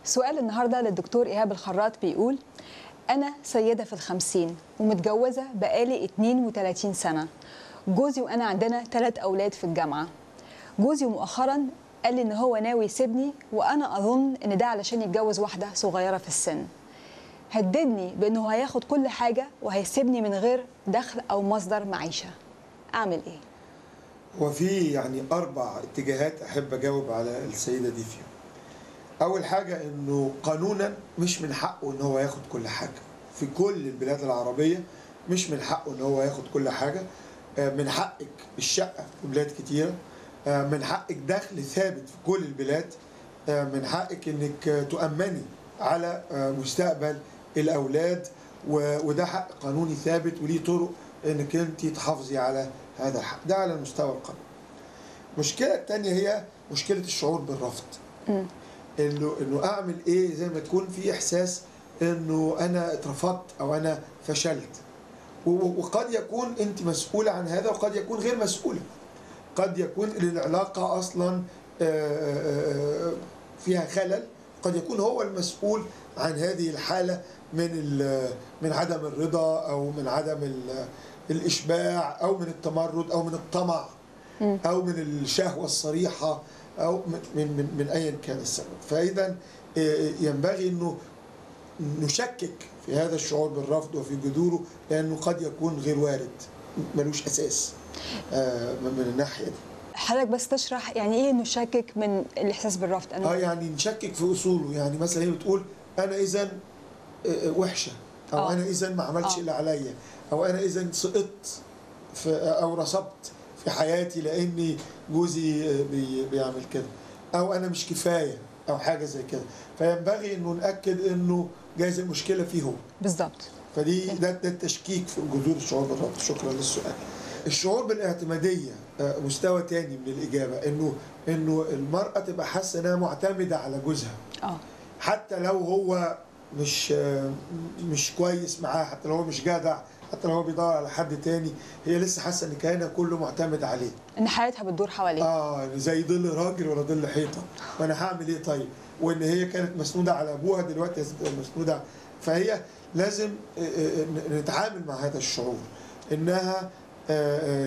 سؤال النهارده للدكتور ايهاب الخراط بيقول انا سيده في الخمسين ومتجوزه بقالي 32 سنه جوزي وانا عندنا ثلاث اولاد في الجامعه جوزي مؤخرا قال لي ان هو ناوي يسيبني وانا اظن ان ده علشان يتجوز واحده صغيره في السن هددني بانه هياخد كل حاجه وهيسيبني من غير دخل او مصدر معيشه اعمل ايه هو في يعني اربع اتجاهات احب اجاوب على السيده دي فيهم اول حاجه انه قانونا مش من حقه ان هو ياخد كل حاجه في كل البلاد العربيه مش من حقه ان هو ياخد كل حاجه آه، من حقك الشقه في بلاد كتيره آه، من حقك دخل ثابت في كل البلاد آه، من حقك انك آه، تؤمني على آه، مستقبل الاولاد و- وده حق قانوني ثابت وليه طرق انك انت تحافظي على هذا الحق ده على المستوى القانوني المشكله الثانيه هي مشكله الشعور بالرفض انه انه اعمل ايه زي ما تكون في احساس انه انا اترفضت او انا فشلت و- و- وقد يكون انت مسؤوله عن هذا وقد يكون غير مسؤوله قد يكون العلاقه اصلا آه، آه، فيها خلل قد يكون هو المسؤول عن هذه الحاله من ال- من عدم الرضا او من عدم ال- الاشباع او من التمرد او من الطمع او من الشهوه الصريحه او من من من, من ايا كان السبب فاذا آه، ينبغي انه نشكك في هذا الشعور بالرفض وفي جذوره لانه قد يكون غير وارد ملوش اساس آه، من من الناحيه دي حضرتك بس تشرح يعني ايه نشكك من الاحساس بالرفض انا اه يعني نشكك في اصوله يعني مثلا هي بتقول انا اذا وحشه او آه. انا اذا ما عملتش آه. اللي عليا او انا اذا سقطت في او رسبت في حياتي لاني جوزي آه، بي بيعمل كده او انا مش كفايه او حاجه زي كده فينبغي انه ناكد انه جايز المشكله فيه هو بالظبط فدي ده, ده التشكيك في جذور الشعور بالرفض شكرا للسؤال الشعور بالاعتماديه آه، مستوى تاني من الاجابه انه انه المراه تبقى حاسه انها معتمده على جوزها اه حتى لو هو مش آه، مش كويس معاها حتى لو هو مش جدع حتى لو هو بيدور على حد تاني هي لسه حاسه ان كيانها كله معتمد عليه ان حياتها بتدور حواليه اه زي ظل راجل ولا ظل حيطه وانا هعمل ايه طيب وان هي كانت مسنوده على ابوها دلوقتي لازم تبقى مسنوده فهي لازم آه، آه، نتعامل مع هذا الشعور انها آه، آه،